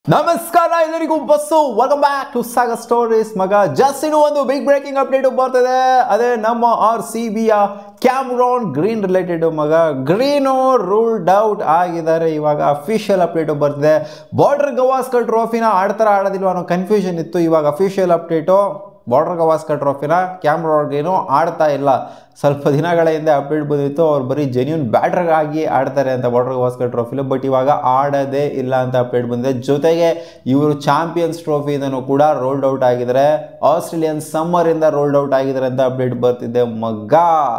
ನಮಸ್ಕಾರ ಎಲ್ಲರಿಗೂ ಬಸ್ಸು welcome back to saga stories ಮಗ ಜಸ್ಟ್ ಇನ್ನು ಒಂದು ಬಿಗ್ ಬ್ರೇಕಿಂಗ್ ಅಪ್ಡೇಟ್ ಬರ್ತಿದೆ ಅದೇ ನಮ್ಮ ಆರ್ ಸಿ ಬಿಯ ಕ್ಯಾಮ್ರಾನ್ ಗ್ರೀನ್ ರಿಲೇಟೆಡ್ ಮಗ ಗ್ರೀನು ರೂಲ್ಡ್ ಔಟ್ ಆಗಿದ್ದಾರೆ ಇವಾಗ ಅಫಿಷಿಯಲ್ ಅಪ್ಡೇಟು ಬರ್ತಿದೆ ಬಾರ್ಡರ್ ಗವಾಸ್ಕರ್ ಟ್ರೋಫಿನ ಆಡ್ತಾರ ಆಡೋದಿಲ್ವ ಅನ್ನೋ ಕನ್ಫ್ಯೂಷನ್ ಇತ್ತು ಇವಾಗ ಅಫಿಷಿಯಲ್ ಅಪ್ಡೇಟು ಬಾರ್ಡರ್ ಗವಾಸ್ಕರ್ ಟ್ರೋಫಿನ ಕ್ಯಾಮ್ರಾನ್ಗೇನು ಆಡ್ತಾ ಇಲ್ಲ ಸ್ವಲ್ಪ ದಿನಗಳ ಹಿಂದೆ ಅಪ್ಡೇಟ್ ಬಂದಿತ್ತು ಅವ್ರು ಬರೀ ಜೆನ್ಯೂನ್ ಬ್ಯಾಟ್ರ್ ಆಗಿ ಆಡ್ತಾರೆ ಅಂತ ಬಾರ್ಡರ್ ಗವಾಸ್ಕರ್ ಟ್ರೋಫಿಲಿ ಬಟ್ ಇವಾಗ ಆಡೋದೇ ಇಲ್ಲ ಅಂತ ಅಪ್ಡೇಟ್ ಬಂದಿದೆ ಜೊತೆಗೆ ಇವರು ಚಾಂಪಿಯನ್ಸ್ ಟ್ರೋಫಿಯಿಂದನೂ ಕೂಡ ರೋಲ್ಡ್ ಔಟ್ ಆಗಿದ್ದಾರೆ ಆಸ್ಟ್ರೇಲಿಯನ್ ಸಮ್ಮರಿಂದ ರೋಲ್ಡ್ ಔಟ್ ಆಗಿದ್ದಾರೆ ಅಂತ ಅಪ್ಡೇಟ್ ಬರ್ತಿದೆ ಮಗ್ಗ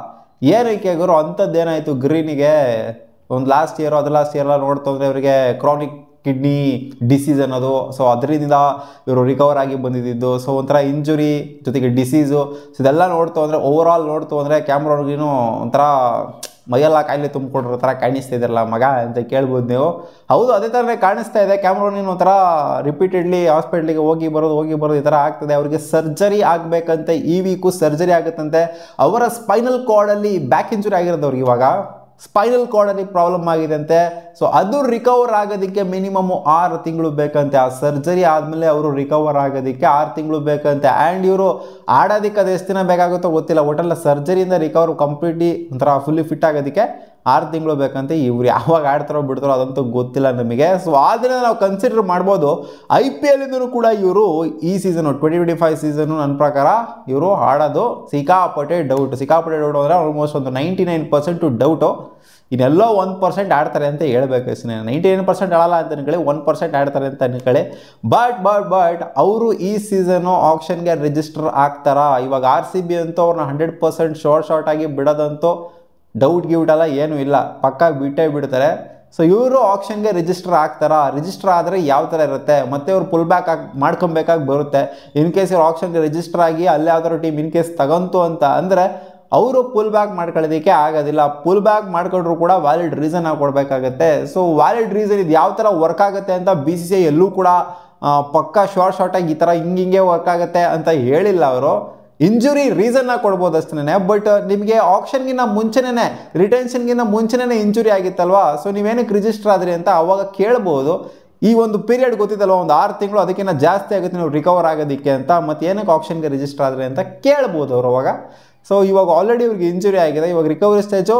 ಏನಕ್ಕೆ ಗುರು ಅಂಥದ್ದೇನಾಯಿತು ಗ್ರೀನಿಗೆ ಒಂದು ಲಾಸ್ಟ್ ಇಯರ್ ಅದು ಲಾಸ್ಟ್ ಇಯರ್ ಎಲ್ಲ ನೋಡ್ತಂದ್ರೆ ಇವರಿಗೆ ಕ್ರಾನಿಕ್ ಕಿಡ್ನಿ ಡಿಸೀಸ್ ಅನ್ನೋದು ಸೊ ಅದರಿಂದ ಇವರು ರಿಕವರ್ ಆಗಿ ಬಂದಿದ್ದು ಸೊ ಒಂಥರ ಇಂಜುರಿ ಜೊತೆಗೆ ಡಿಸೀಸು ಸೊ ಇದೆಲ್ಲ ನೋಡ್ತು ಅಂದರೆ ಓವರ್ ಆಲ್ ನೋಡ್ತು ಅಂದರೆ ಕ್ಯಾಮ್ರಾವ್ರಿಗೂ ಒಂಥರ ಮೈಯೆಲ್ಲ ಕಾಯಿಲೆ ತುಂಬಿಕೊಡ್ರೋ ಥರ ಕಾಣಿಸ್ತಾ ಇದ್ದಾರಲ್ಲ ಮಗ ಅಂತ ಕೇಳ್ಬೋದು ನೀವು ಹೌದು ಅದೇ ಥರನೇ ಕಾಣಿಸ್ತಾ ಇದೆ ಕ್ಯಾಮ್ರಾನಿನ ಒಂಥರ ರಿಪೀಟೆಡ್ಲಿ ಹಾಸ್ಪಿಟ್ಲಿಗೆ ಹೋಗಿ ಬರೋದು ಹೋಗಿ ಬರೋದು ಈ ಥರ ಆಗ್ತದೆ ಅವರಿಗೆ ಸರ್ಜರಿ ಆಗಬೇಕಂತೆ ಈ ವೀಕು ಸರ್ಜರಿ ಆಗುತ್ತಂತೆ ಅವರ ಸ್ಪೈನಲ್ ಕಾರ್ಡಲ್ಲಿ ಬ್ಯಾಕ್ ಇಂಜುರಿ ಆಗಿರೋದು ಅವ್ರಿಗೆ ಇವಾಗ ಸ್ಪೈನಲ್ ಕಾರ್ಡಲ್ಲಿ ಪ್ರಾಬ್ಲಮ್ ಆಗಿದೆ ಅಂತೆ ಸೊ ಅದು ರಿಕವರ್ ಆಗೋದಕ್ಕೆ ಮಿನಿಮಮ್ ಆರು ತಿಂಗಳು ಬೇಕಂತೆ ಆ ಸರ್ಜರಿ ಆದಮೇಲೆ ಅವರು ರಿಕವರ್ ಆಗೋದಕ್ಕೆ ಆರು ತಿಂಗಳು ಬೇಕಂತೆ ಆ್ಯಂಡ್ ಇವರು ಆಡೋದಕ್ಕೆ ಅದು ಎಷ್ಟು ದಿನ ಬೇಕಾಗುತ್ತೋ ಗೊತ್ತಿಲ್ಲ ಒಟ್ಟಲ್ಲ ಸರ್ಜರಿಯಿಂದ ರಿಕವರ್ ಕಂಪ್ಲೀಟ್ಲಿ ಒಂಥರ ಫುಲ್ಲಿ ಫಿಟ್ ಆಗೋದಕ್ಕೆ ಆರು ತಿಂಗಳು ಬೇಕಂತೆ ಇವ್ರು ಯಾವಾಗ ಆಡ್ತಾರೋ ಬಿಡ್ತಾರೋ ಅದಂತೂ ಗೊತ್ತಿಲ್ಲ ನಮಗೆ ಸೊ ಅದನ್ನ ನಾವು ಕನ್ಸಿಡರ್ ಮಾಡ್ಬೋದು ಐ ಪಿ ಎಲ್ಲಿಂದನೂ ಕೂಡ ಇವರು ಈ season twenty twenty five season ನನ್ನ ಪ್ರಕಾರ ಇವರು ಆಡೋದು ಸಿಕ್ಕಾಪಟ್ಟೆ ಡೌಟ್ ಸಿಕ್ಕಾಪಟ್ಟೆ ಡೌಟ್ ಅಂದರೆ ಆಲ್ಮೋಸ್ಟ್ ಒಂದು ನೈಂಟಿ ನೈನ್ ಪರ್ಸೆಂಟು ಡೌಟು ಇನ್ನೆಲ್ಲೋ ಒನ್ ಪರ್ಸೆಂಟ್ ಆಡ್ತಾರೆ ಅಂತ ಹೇಳ್ಬೇಕು ಅಷ್ಟೇ ನೈಂಟಿ ನೈನ್ ಪರ್ಸೆಂಟ್ ಆಡಲ್ಲ ಅಂತ ಅನ್ಕೊಳ್ಳಿ ಒನ್ ಪರ್ಸೆಂಟ್ ಆಡ್ತಾರೆ ಅಂತ ಅನ್ಕೊಳ್ಳಿ ಬಟ್ ಬಟ್ ಬಟ್ ಅವರು ಈ ಸೀಸನು ಆಪ್ಷನ್ಗೆ ರಿಜಿಸ್ಟರ್ ಆಗ್ತಾರಾ ಇವಾಗ ಆರ್ ಸಿ ಬಿ ಅಂತೂ ಅವ್ರನ್ನ ಹಂಡ್ರೆಡ್ ಪರ್ಸೆಂಟ್ ಶಾರ್ಟ್ ಶಾರ್ಟ್ ಆಗಿ ಬಿಡೋದಂತೂ ಡೌಟ್ ಗಿೌಟ್ ಎಲ್ಲ ಏನೂ ಇಲ್ಲ ಪಕ್ಕ ಬಿಟ್ಟೇ ಬಿಡ್ತಾರೆ ಸೊ ಇವರು ಆಪ್ಷನ್ಗೆ ರಿಜಿಸ್ಟರ್ ಆಗ್ತಾರಾ ರಿಜಿಸ್ಟರ್ ಆದರೆ ಯಾವ ಥರ ಇರುತ್ತೆ ಮತ್ತೆ ಅವ್ರು ಪುಲ್ ಬ್ಯಾಕ್ ಆಗಿ ಮಾಡ್ಕೊಬೇಕಾಗಿ ಬರುತ್ತೆ ಇನ್ ಕೇಸ್ ಇವ್ರು ಆಪ್ಷನ್ಗೆ ರಿಜಿಸ್ಟರ್ ಆಗಿ ಅಲ್ಲಿ ಯಾವ್ದಾದ್ರು ಟೀಮ್ ಇನ್ ಕೇಸ್ ತಗೊಂತು ಅಂತ ಅಂದರೆ ಅವರು ಪುಲ್ ಬ್ಯಾಕ್ ಮಾಡ್ಕೊಳ್ಳೋದಕ್ಕೆ ಆಗೋದಿಲ್ಲ ಪುಲ್ ಬ್ಯಾಕ್ ಮಾಡ್ಕೊಂಡ್ರು ಕೂಡ ವ್ಯಾಲಿಡ್ ರೀಸನ್ ಆಗಿ ಕೊಡಬೇಕಾಗತ್ತೆ ಸೊ ವ್ಯಾಲಿಡ್ ರೀಸನ್ ಇದು ಯಾವ ಥರ ವರ್ಕ್ ಆಗುತ್ತೆ ಅಂತ ಬಿ ಸಿ ಸಿ ಐ ಎಲ್ಲೂ ಕೂಡ ಆ, ಪಕ್ಕ ಶಾರ್ಟ್ ಶಾರ್ಟಾಗಿ ಈ ಥರ ಹಿಂಗಿಂಗೆ ವರ್ಕ್ ಆಗುತ್ತೆ ಅಂತ ಹೇಳಿಲ್ಲ ಅವರು ಇಂಜುರಿ ರೀಸನ್ನ ಕೊಡ್ಬೋದು ಅಷ್ಟೇ ಬಟ್ ನಿಮಗೆ ಆಪ್ಷನ್ಗಿನ್ನ ಮುಂಚೆನೇ ರಿಟೆನ್ಷನ್ಗಿನ್ನ ಮುಂಚೆನೇ ಇಂಜುರಿ ಆಗಿತ್ತಲ್ವಾ ಸೊ ನೀವೇನಕ್ಕೆ ರಿಜಿಸ್ಟರ್ ಆದ್ರಿ ಅಂತ ಅವಾಗ ಕೇಳ್ಬೋದು ಈ ಒಂದು ಪೀರಿಯಡ್ ಗೊತ್ತಿತ್ತಲ್ವ ಒಂದು ಆರು ತಿಂಗಳು ಅದಕ್ಕಿಂತ ಜಾಸ್ತಿ ಆಗುತ್ತೆ ನೀವು ರಿಕವರ್ ಆಗೋದಕ್ಕೆ ಅಂತ ಮತ್ತು ಏನಕ್ಕೆ ಆಪ್ಷನ್ಗೆ ರಿಜಿಸ್ಟರ್ ಆದ್ರಿ ಅಂತ ಕೇಳ್ಬೋದು ಅವರು ಅವಾಗ ಸೊ ಇವಾಗ ಆಲ್ರೆಡಿ ಇವ್ರಿಗೆ ಇಂಜುರಿ ಆಗಿದೆ ಇವಾಗ ರಿಕವರಿ ಸ್ಟೇಜು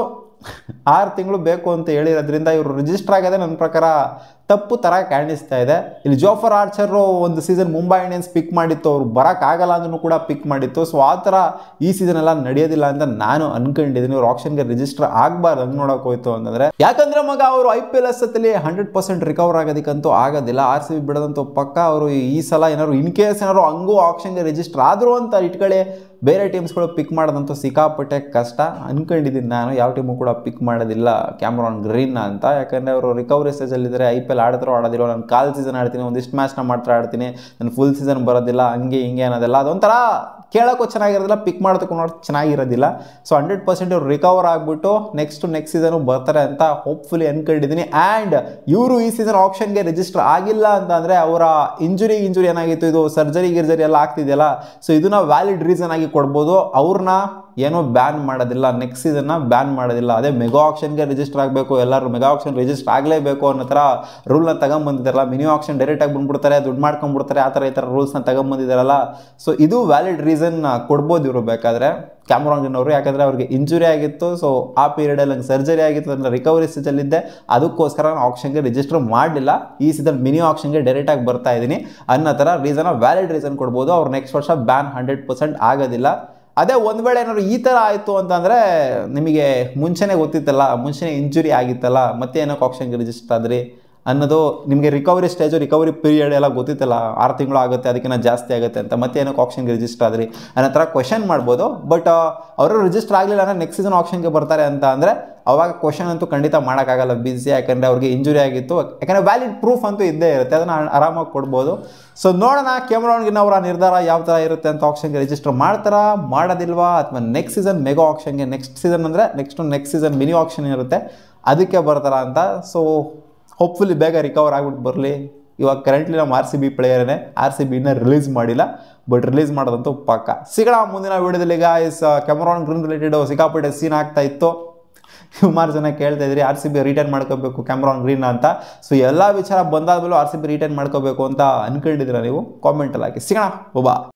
ಆರು ತಿಂಗಳು ಬೇಕು ಅಂತ ಹೇಳಿರೋದ್ರಿಂದ ಇವರು ರಿಜಿಸ್ಟರ್ ಆಗೋದೇ ನನ್ನ ಪ್ರಕಾರ ತಪ್ಪು ಥರ ಕಾಣಿಸ್ತಾ ಇದೆ ಇಲ್ಲಿ ಜೋಫರ್ ಆರ್ಚರು ಒಂದು ಸೀಸನ್ ಮುಂಬೈ ಇಂಡಿಯನ್ಸ್ ಪಿಕ್ ಮಾಡಿತ್ತು ಅವ್ರು ಬರೋಕ್ಕಾಗಲ್ಲ ಅಂದ್ರೂ ಕೂಡ ಪಿಕ್ ಮಾಡಿತ್ತು ಸೊ ಆ ಥರ ಈ ಸೀಸನ್ ಎಲ್ಲ ನಡೆಯೋದಿಲ್ಲ ಅಂತ ನಾನು ಅನ್ಕೊಂಡಿದ್ದೀನಿ ಇವ್ರು ಆಪ್ಷನ್ಗೆ ರಿಜಿಸ್ಟರ್ ಆಗಬಾರ್ದು ಹಂಗೆ ನೋಡೋಕೆ ಹೋಯ್ತು ಅಂತಂದರೆ ಯಾಕಂದ್ರೆ ಮಗ ಅವರು ಐ ಪಿ ಎಲ್ ಎಸ್ ಅಲ್ಲಿ ಹಂಡ್ರೆಡ್ ಪರ್ಸೆಂಟ್ ರಿಕವರ್ ಆಗೋದಕ್ಕಂತೂ ಆಗೋದಿಲ್ಲ ಆರ್ ಸಿ ಬಿ ಬಿಡೋದಂತೂ ಪಕ್ಕ ಅವರು ಈ ಸಲ ಏನಾದ್ರು ಇನ್ ಕೇಸ್ ಏನಾದ್ರು ಹಂಗೂ ಆಪ್ಷನ್ಗೆ ರಿಜಿಸ್ಟರ್ ಆದರು ಅಂತ ಇಟ್ಕೊಳ್ಳಿ ಬೇರೆ ಟೀಮ್ಸ್ಗಳು ಪಿಕ್ ಮಾಡೋದಂತೂ ಸಿಕ್ಕಾಪಟ್ಟೆ ಕಷ್ಟ ಅನ್ಕೊಂಡಿದ್ದೀನಿ ನಾನು ಯಾವ ಟೀಮು ಕೂಡ ಪಿಕ್ ಮಾಡೋದಿಲ್ಲ ಕ್ಯಾಮ್ರಾನ್ ಗ್ರೀನ್ ಅಂತ ಯಾಕಂದರೆ ಅವರು ರಿಕವರಿ ಸ್ಟೇಜಲ್ಲಿದ್ದಾರೆ ಐ ಪಿ ಎಲ್ ಆಡ್ತಾರೋ ಆಡೋದಿಲ್ಲ ನಾನು ಕಾಲ್ ಸೀಸನ್ ಆಡ್ತೀನಿ ಒಂದಿಷ್ಟು ಮ್ಯಾಚ್ನ ಮಾಡ್ತಾ ಆಡ್ತೀನಿ ನಾನು ಫುಲ್ ಸೀಸನ್ ಬರೋದಿಲ್ಲ ಹಂಗೆ ಹಿಂಗೆ ಅನ್ನೋದೆಲ್ಲ ಅದೊಂಥರ ಕೇಳೋಕ್ಕೂ ಚೆನ್ನಾಗಿರೋದಿಲ್ಲ ಪಿಕ್ ಮಾಡೋದಕ್ಕೂ ನೋಡಿ ಚೆನ್ನಾಗಿರೋದಿಲ್ಲ ಸೊ ಹಂಡ್ರೆಡ್ ಪರ್ಸೆಂಟ್ ಅವ್ರು ರಿಕವರ್ ಆಗಿಬಿಟ್ಟು ನೆಕ್ಸ್ಟ್ ನೆಕ್ಸ್ಟ್ ಸೀಸನು ಬರ್ತಾರೆ ಅಂತ ಹೋಪ್ಫುಲಿ ಅನ್ಕೊಂಡಿದ್ದೀನಿ ಆ್ಯಂಡ್ ಇವರು ಈ ಸೀಸನ್ ಆಪ್ಷನ್ಗೆ ರಿಜಿಸ್ಟರ್ ಆಗಿಲ್ಲ ಅಂತ ಅಂದರೆ ಅವರ ಇಂಜುರಿ ಇಂಜುರಿ ಏನಾಗಿತ್ತು ಇದು ಸರ್ಜರಿ ಗಿರ್ಜರಿ ಎಲ್ಲ ಆಗ್ತಿದೆಯಲ್ಲ ಸೊ ಇದನ್ನ ವ್ಯಾಲಿಡ್ ರೀಸನ್ ಆಗಿ ಕೊಡ್ಬೋದು ಅವ್ರನ್ನ ಏನೋ ಬ್ಯಾನ್ ಮಾಡೋದಿಲ್ಲ ನೆಕ್ಸ್ಟ್ ಸೀಸನ್ನ ಬ್ಯಾನ್ ಮಾಡೋದಿಲ್ಲ ಅದೇ ಮೆಗಾ ಆಪ್ಷನ್ಗೆ ರಿಜಿಸ್ಟರ್ ಆಗಬೇಕು ಎಲ್ಲರೂ ಮೆಗಾ ಆಪ್ಷನ್ ರಿಜಿಸ್ಟರ್ ಆಗಲೇಬೇಕು ಅನ್ನೋ ಥರ ರೂಲ್ನ ತಗೊಂಬಂದಿದ್ದಾರಲ್ಲ ಮಿನಿ ಆಪ್ಷನ್ ಡೈರೆಕ್ಟಾಗಿ ಬಂದ್ಬಿಡ್ತಾರೆ ದುಡ್ಡು ಮಾಡ್ಕೊಂಡ್ಬಿಡ್ತಾರೆ ಆ ಥರ ಈ ಥರ ರೂಲ್ಸ್ನ ತಗೊಂಬಂದಿದ್ದಾರಲ್ಲ ಸೊ ಇದು ವ್ಯಾಲಿಡ್ ರೀಸನ್ ಕೊಡ್ಬೋದು ಇವರು ಬೇಕಾದರೆ ಕ್ಯಾಮ್ರಾಂಗಿನವರು ಯಾಕಂದರೆ ಅವ್ರಿಗೆ ಇಂಜುರಿ ಆಗಿತ್ತು ಸೊ ಆ ಪೀರಿಯಡಲ್ಲಿ ನಂಗೆ ಸರ್ಜರಿ ಆಗಿತ್ತು ಅಂದರೆ ರಿಕವರಿ ಸ್ಟೇಜಲ್ಲಿದ್ದೆ ಅದಕ್ಕೋಸ್ಕರ ನಾನು ಆಪ್ಷನ್ಗೆ ರಿಜಿಸ್ಟರ್ ಮಾಡಲಿಲ್ಲ ಈ ಸೀಸನ್ ಮಿನಿ ಆಪ್ಷನ್ಗೆ ಡೈರೆಕ್ಟಾಗಿ ಬರ್ತಾ ಇದ್ದೀನಿ ಅನ್ನೋ ಥರ ರೀಸನ್ ವ್ಯಾಲಿಡ್ ರೀಸನ್ ಕೊಡ್ಬೋದು ಅವ್ರು ನೆಕ್ಸ್ಟ್ ವರ್ಷ ಬ್ಯಾನ್ ಹಂಡ್ರೆಡ್ ಪರ್ಸೆಂಟ್ ಆಗೋದಿಲ್ಲ ಅದೇ ಒಂದು ವೇಳೆ ಏನಾದ್ರು ಈ ಥರ ಆಯಿತು ಅಂತಂದರೆ ನಿಮಗೆ ಮುಂಚೆನೇ ಗೊತ್ತಿತ್ತಲ್ಲ ಮುಂಚೆನೇ ಇಂಜುರಿ ಆಗಿತ್ತಲ್ಲ ಮತ್ತೆ ಏನಕ್ಕೆ ಆಪ್ಷನ್ಗೆ ರಿಜಿಸ್ಟರ್ ಆದ್ರಿ ಅನ್ನೋದು ನಿಮಗೆ ರಿಕವರಿ ಸ್ಟೇಜು ರಿಕವರಿ ಪೀರಿಯಡ್ ಎಲ್ಲ ಗೊತ್ತಿತ್ತಲ್ಲ ಆರು ತಿಂಗಳು ಆಗುತ್ತೆ ಅದಕ್ಕಿಂತ ಜಾಸ್ತಿ ಆಗುತ್ತೆ ಅಂತ ಮತ್ತೆ ಏನಕ್ಕೆ ಆಪ್ಷನ್ಗೆ ರಿಜಿಸ್ಟರ್ ಆದ್ರಿ ಅನ್ನೋ ಥರ ಕ್ವಶನ್ ಮಾಡ್ಬೋದು ಬಟ್ ಅವರು ರಿಜಿಸ್ಟರ್ ಆಗಲಿಲ್ಲ ಅಂದರೆ ನೆಕ್ಸ್ಟ್ ಸೀಸನ್ ಆಪ್ಷನ್ಗೆ ಬರ್ತಾರೆ ಅಂತ ಅಂದರೆ ಅವಾಗ ಕ್ವಶನ್ ಅಂತೂ ಖಂಡಿತ ಮಾಡೋಕ್ಕಾಗಲ್ಲ ಬಿಸಿ ಯಾಕಂದರೆ ಅವ್ರಿಗೆ ಇಂಜುರಿ ಆಗಿತ್ತು ಯಾಕಂದರೆ ವ್ಯಾಲಿಡ್ ಪ್ರೂಫ್ ಅಂತೂ ಇದ್ದೇ ಇರುತ್ತೆ ಅದನ್ನು ಆರಾಮಾಗಿ ಕೊಡ್ಬೋದು ಸೊ ನೋಡೋಣ ಕ್ಯಾಮ್ರಾನ್ಗಿನ ಅವರ ನಿರ್ಧಾರ ಯಾವ ಥರ ಇರುತ್ತೆ ಅಂತ ಆಪ್ಷನ್ಗೆ ರಿಜಿಸ್ಟರ್ ಮಾಡ್ತಾರಾ ಮಾಡೋದಿಲ್ವಾ ಅಥವಾ ನೆಕ್ಸ್ಟ್ ಸೀಸನ್ ಮೆಗಾ ಆಪ್ಷನ್ಗೆ ನೆಕ್ಸ್ಟ್ ಸೀಸನ್ ಅಂದರೆ next next season mini auction ಇರುತ್ತೆ ಅದಕ್ಕೆ ಬರ್ತಾರಾ ಅಂತ ಸೊ ಹೋಪ್ಫುಲಿ ಬೇಗ ರಿಕವರ್ ಆಗ್ಬಿಟ್ಟು ಬರಲಿ ಇವಾಗ ಕರೆಂಟ್ಲಿ ನಮ್ಮ ಆರ್ ಸಿ ಬಿ ಪ್ಲೇಯರೇ ಆರ್ ಸಿ ಬಿನ ರಿಲೀಸ್ ಮಾಡಿಲ್ಲ ಬಟ್ ರಿಲೀಸ್ ಮಾಡೋದಂತೂ ಪಕ್ಕ ಸಿಗೋಣ ಮುಂದಿನ ವಿಡಿಯೋದಲ್ಲಿ ಗಾಯ್ಸ್ ಕ್ಯಾಮರಾನ್ ಗ್ರೀನ್ ರಿಲೇಟೆಡ್ ಸಿಕ್ಕಾಪಟ್ಟೆ ಸೀನ್ ಆಗ್ತಾ ಇತ್ತು ಸುಮಾರು ಜನ ಕೇಳ್ತಾ ಇದ್ರಿ ಆರ್ ಸಿ ಬಿ ರಿಟರ್ನ್ ಮಾಡ್ಕೋಬೇಕು ಕ್ಯಾಮ್ರಾನ್ ಗ್ರೀನ್ ಅಂತ ಸೊ ಎಲ್ಲ ವಿಚಾರ ಬಂದಾದ್ಮೇಲೂ ಆರ್ ಸಿ ಬಿ ರಿಟರ್ನ್ ಮಾಡ್ಕೋಬೇಕು ಅಂತ ಅನ್ಕೊಂಡಿದ್ದೀರಾ ನೀವು ಕಾಮೆಂಟಲ್ಲಿ ಹಾಕಿ ಸಿಗೋಣ ಒಬ್ಬ